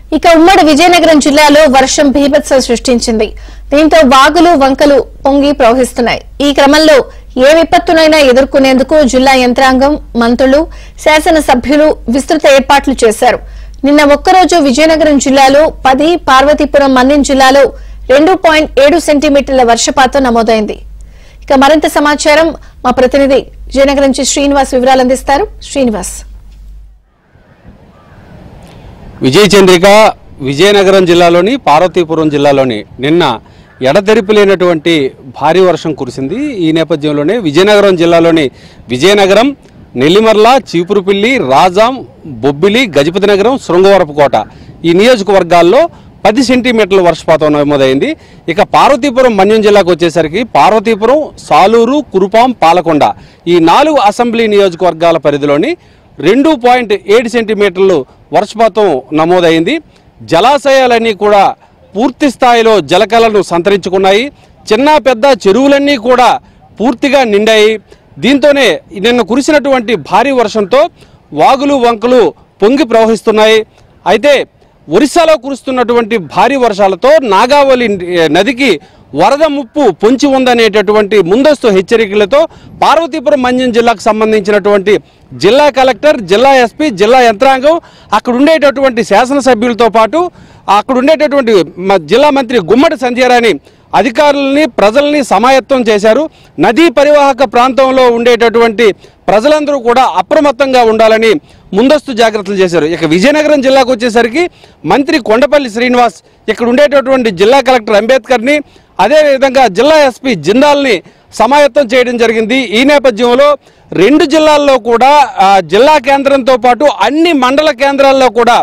ఇక ఉమ్మడి విజయనగరం జిల్లాలో వర్షం భీభత్సం సృష్టించింది దీంతో వాగులు వంకలు పొంగి ప్రవహిస్తున్నాయి ఈ క్రమంలో ఏ విపత్తునైనా ఎదుర్కొనేందుకు జిల్లా యంత్రాంగం మంత్రులు శాసనసభ్యులు విస్తృత ఏర్పాట్లు చేశారు నిన్న ఒక్కరోజు విజయనగరం జిల్లాలో పది పార్వతీపురం మన్యం జిల్లాలో రెండు పాయింట్ ఏడు సెంటీమీటర్ల వర్షపాతం నమోదైంది ఇక మరింత సమాచారం మా ప్రతినిధి విజయనగరం నుంచి శ్రీనివాస్ వివరాలు అందిస్తారు శ్రీనివాస్ విజయ చంద్రిక విజయనగరం జిల్లాలోని పార్వతీపురం జిల్లాలోని నిన్న ఎడతెరిపి లేనటువంటి భారీ వర్షం కురిసింది ఈ నేపథ్యంలోనే విజయనగరం జిల్లాలోని విజయనగరం నెల్లిమర్ల చీపురుపిల్లి రాజాం బొబ్బిలి గజపతి నగరం శృంగవరపుకోట ఈ నియోజకవర్గాల్లో పది సెంటీమీటర్ల వర్షపాతం నమోదైంది ఇక పార్వతీపురం మన్యం జిల్లాకు వచ్చేసరికి పార్వతీపురం సాలూరు కురుపాం పాలకొండ ఈ నాలుగు అసెంబ్లీ నియోజకవర్గాల పరిధిలోని రెండు పాయింట్ ఏడు సెంటీమీటర్లు వర్షపాతం నమోదైంది జలాశయాలన్నీ కూడా పూర్తి స్థాయిలో జలకళను సంతరించుకున్నాయి చిన్న పెద్ద చెరువులన్నీ కూడా పూర్తిగా నిండాయి దీంతోనే నిన్న కురిసినటువంటి భారీ వర్షంతో వాగులు వంకలు పొంగి ప్రవహిస్తున్నాయి అయితే ఒరిస్సాలో కురుస్తున్నటువంటి భారీ వర్షాలతో నాగావళి నదికి వరద ముప్పు పొంచి ఉందనేటటువంటి ముందస్తు హెచ్చరికలతో పార్వతీపురం మన్యం జిల్లాకు సంబంధించినటువంటి జిల్లా కలెక్టర్ జిల్లా ఎస్పీ జిల్లా యంత్రాంగం అక్కడ ఉండేటటువంటి శాసనసభ్యులతో పాటు అక్కడ ఉండేటటువంటి మ- జిల్లా మంత్రి గుమ్మడి సంధ్యారాణి అధికారులని ప్రజల్ని సమాయత్తం చేశారు నదీ పరివాహక ప్రాంతంలో ఉండేటటువంటి ప్రజలందరూ కూడా అప్రమత్తంగా ఉండాలని ముందస్తు జాగ్రత్తలు చేశారు ఇక విజయనగరం జిల్లాకు వచ్చేసరికి మంత్రి కొండపల్లి శ్రీనివాస్ ఇక్కడ ఉండేటటువంటి జిల్లా కలెక్టర్ అంబేద్కర్ని అదేవిధంగా జిల్లా ఎస్పీ జిందాల్ని సమాయత్తం చేయడం జరిగింది ఈ నేపథ్యంలో రెండు జిల్లాల్లో కూడా ఆ, జిల్లా కేంద్రంతో పాటు అన్ని మండల కేంద్రాల్లో కూడా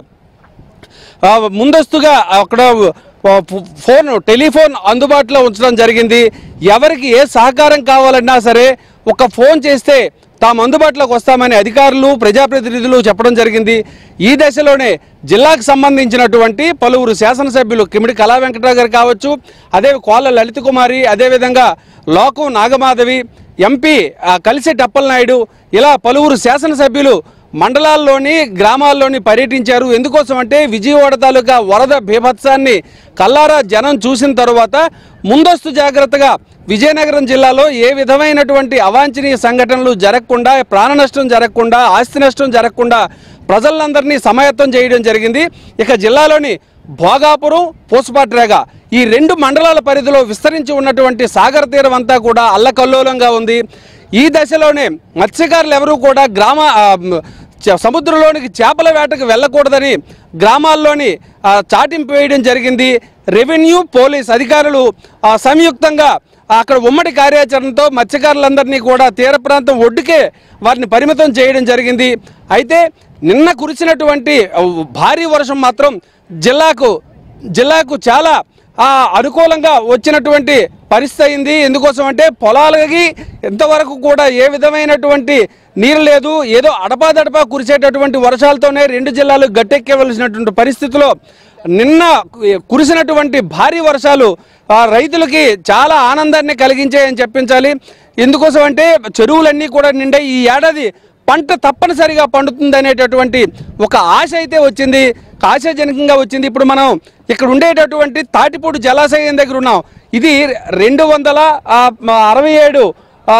ఆ, ముందస్తుగా అక్కడ ఆ, ఫో- ఫోన్ టెలిఫోన్ అందుబాటులో ఉంచడం జరిగింది ఎవరికి ఏ సహకారం కావాలన్నా సరే ఒక ఫోన్ చేస్తే తాము అందుబాటులోకి వస్తామని అధికారులు ప్రజాప్రతినిధులు చెప్పడం జరిగింది ఈ దశలోనే జిల్లాకు సంబంధించినటువంటి పలువురు శాసనసభ్యులు కిమిడి కళా వెంకటరావు గారు కావచ్చు అదే కోళ్ళ లలిత కుమారి అదేవిధంగా లోకం నాగమాధవి ఎంపీ ఆ, కలిసి టప్పలనాయుడు ఇలా పలువురు శాసనసభ్యులు మండలాల్లోని గ్రామాల్లోని పర్యటించారు ఎందుకోసం అంటే విజయవాడ తాలూకా వరద బీభత్సాన్ని కల్లారా జనం చూసిన తరువాత ముందస్తు జాగ్రత్తగా విజయనగరం జిల్లాలో ఏ విధమైనటువంటి అవాంఛనీయ సంఘటనలు జరగకుండా ప్రాణ నష్టం జరగకుండా ఆస్తి నష్టం జరగకుండా ప్రజలందరినీ సమాయత్తం చేయడం జరిగింది ఇక జిల్లాలోని భోగాపురం పూసపాట్రేగ ఈ రెండు మండలాల పరిధిలో విస్తరించి ఉన్నటువంటి సాగర తీరం అంతా కూడా అల్లకల్లోలంగా ఉంది ఈ దశలోనే మత్స్యకారులు ఎవరూ కూడా గ్రామ ఆ, మ్, చ- సముద్రంలోనికి చేపల వేటకు వెళ్ళకూడదని గ్రామాల్లోని ఆ, చాటింపు వేయడం జరిగింది రెవెన్యూ పోలీస్ అధికారులు ఆ, సంయుక్తంగా అక్కడ ఉమ్మడి కార్యాచరణతో మత్స్యకారులందరినీ కూడా తీర ప్రాంతం ఒడ్డుకే వారిని పరిమితం చేయడం జరిగింది అయితే నిన్న కురిసినటువంటి ఆ, భారీ వర్షం మాత్రం జిల్లాకు జిల్లాకు చాలా ఆ, అనుకూలంగా వచ్చినటువంటి పరిస్థితి అయింది ఎందుకోసం అంటే పొలాలకి ఇంతవరకు కూడా ఏ విధమైనటువంటి నీరు లేదు ఏదో అడపాదడపా కురిసేటటువంటి వర్షాలతోనే రెండు జిల్లాలు గట్టెక్కవలసినటువంటి పరిస్థితిలో నిన్న కురిసినటువంటి భారీ వర్షాలు ఆ, రైతులకి చాలా ఆనందాన్ని కలిగించాయని చెప్పించాలి ఎందుకోసం అంటే చెరువులన్నీ కూడా నిండాయి ఈ ఏడాది పంట తప్పనిసరిగా పండుతుంది అనేటటువంటి ఒక ఆశ అయితే వచ్చింది ఆశాజనకంగా వచ్చింది ఇప్పుడు మనం ఇక్కడ ఉండేటటువంటి తాటిపూడి జలాశయం దగ్గర ఉన్నాం ఇది రెండు వందల ఆ, మ- అరవై ఏడు ఆ,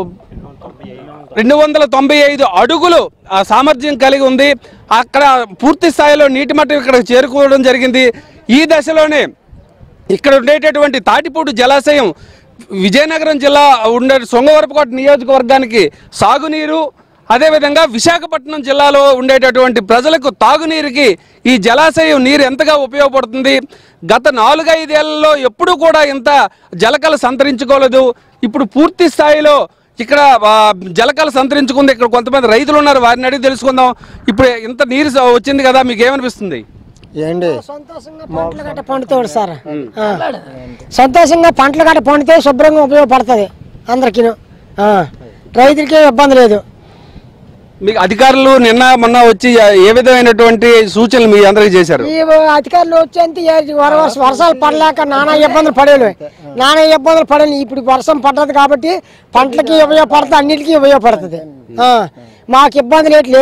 రెండు వందల తొంభై ఐదు అడుగులు ఆ, సామర్థ్యం కలిగి ఉంది అక్కడ పూర్తి స్థాయిలో నీటి మట్టం ఇక్కడ చేరుకోవడం జరిగింది ఈ దశలోనే ఇక్కడ ఉండేటటువంటి తాటిపూడి జలాశయం విజయనగరం జిల్లా ఉండే సొంగవరపుకోట నియోజకవర్గానికి సాగునీరు అదేవిధంగా విశాఖపట్నం జిల్లాలో ఉండేటటువంటి ప్రజలకు తాగునీరుకి ఈ జలాశయం నీరు ఎంతగా ఉపయోగపడుతుంది గత నాలుగైదేళ్లలో ఎప్పుడూ కూడా ఇంత జలకళ సంతరించుకోలేదు ఇప్పుడు పూర్తి స్థాయిలో ఇక్కడ ఆ, జలకళ సంతరించుకుంది ఇక్కడ కొంతమంది రైతులు ఉన్నారు వారిని అడిగి తెలుసుకుందాం ఇప్పుడు ఇంత నీరు వచ్చింది కదా మీకు ఏమనిపిస్తుంది ఏంటి సంతోషంగా పంటలు గట్ట పండుతాడు సార్ ఆ. సంతోషంగా పంటలు గట్ట పండితే శుభ్రంగా ఉపయోగపడుతుంది అందరికీ రైతులకి ఇబ్బంది లేదు మీకు అధికారులు నిన్న మొన్న వచ్చి ఏ విధమైనటువంటి సూచనలు మీ అందరికి చేశారు ఈ అధికారులు వచ్చేంత వర్ష వర్షాలు పడలేక నానా ఇబ్బందులు పడేవి నానా ఇబ్బందులు పడేవి ఇప్పుడు వర్షం పడ్డది కాబట్టి పంటలకి ఉపయోగపడుతుంది అన్నిటికీ ఉపయోగపడుతుంది ఆ. మాకు ఇబ్బందులు ఏంటి లేవు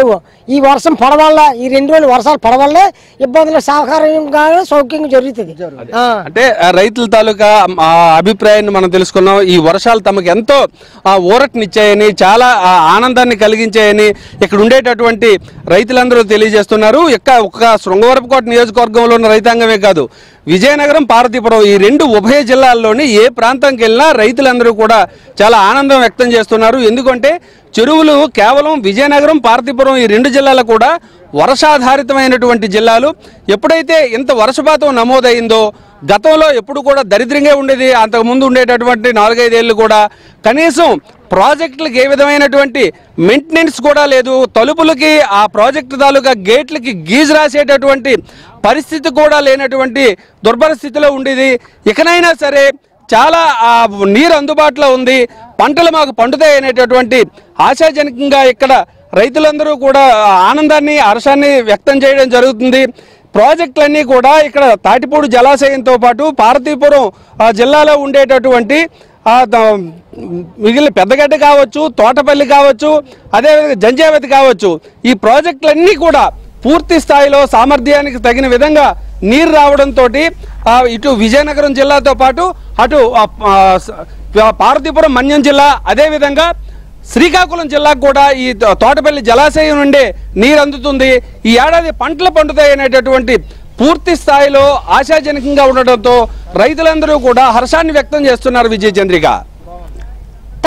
ఈ వర్షం పడవల్ల ఈ రెండు రోజులు వర్షాలు పడవల్లే ఇబ్బందులు సహకారంగా సౌఖ్యంగా జరుగుతుంది ఆ. అంటే ఆ, రైతుల తాలూకా ఆ, అభిప్రాయాన్ని మనం తెలుసుకున్నాం ఈ వర్షాలు తమకు ఎంతో ఆ, ఊరటనిచ్చాయని చాలా ఆ, ఆనందాన్ని కలిగించాయని ఇక్కడ ఉండేటటువంటి రైతులందరూ తెలియజేస్తున్నారు ఇక్క ఒక్క శృంగవరపుకోట నియోజకవర్గంలో ఉన్న రైతాంగమే కాదు విజయనగరం పార్వతీపురం ఈ రెండు ఉభయ జిల్లాల్లోని ఏ ప్రాంతంకి వెళ్ళినా రైతులందరూ కూడా చాలా ఆనందం వ్యక్తం చేస్తున్నారు ఎందుకంటే చెరువులు కేవలం విజయనగరం పార్వతీపురం ఈ రెండు జిల్లాలు కూడా వర్షాధారితమైనటువంటి జిల్లాలు ఎప్పుడైతే ఇంత వర్షపాతం నమోదైందో గతంలో ఎప్పుడు కూడా దరిద్రంగా ఉండేది అంతకుముందు ఉండేటటువంటి నాలుగైదేళ్ళు కూడా కనీసం ప్రాజెక్టులకు ఏ విధమైనటువంటి మెయింటెనెన్స్ కూడా లేదు తలుపులకి ఆ ప్రాజెక్టు తాలూకా గేట్లకి గీజు రాసేటటువంటి పరిస్థితి కూడా లేనటువంటి దుర్భర స్థితిలో ఉండేది ఇకనైనా సరే చాలా ఆ, నీరు అందుబాటులో ఉంది పంటలు మాకు పండుతాయి అనేటటువంటి ఆశాజనకంగా ఇక్కడ రైతులందరూ కూడా ఆనందాన్ని హర్షాన్ని వ్యక్తం చేయడం జరుగుతుంది ప్రాజెక్టులన్నీ కూడా ఇక్కడ తాటిపూడి జలాశయంతో పాటు పార్వతీపురం ఆ, జిల్లాలో ఉండేటటువంటి ఆ, ద- మిగిలిన పెద్దగడ్డ కావచ్చు తోటపల్లి కావచ్చు అదేవిధంగా జంజావతి కావచ్చు ఈ ప్రాజెక్టులన్నీ కూడా పూర్తి స్థాయిలో సామర్థ్యానికి తగిన విధంగా నీరు రావడంతో ఇటు విజయనగరం జిల్లాతో పాటు అటు ఆ, ఆ, స- పార్వతీపురం మన్యం జిల్లా అదేవిధంగా శ్రీకాకుళం జిల్లాకు కూడా ఈ తో- తోటపల్లి జలాశయం నుండి నీరు అందుతుంది ఈ ఏడాది పంటలు పండుతాయి అనేటటువంటి పూర్తి స్థాయిలో ఆశాజనకంగా ఉండడంతో రైతులందరూ కూడా హర్షాన్ని వ్యక్తం చేస్తున్నారు విజయ చంద్రిక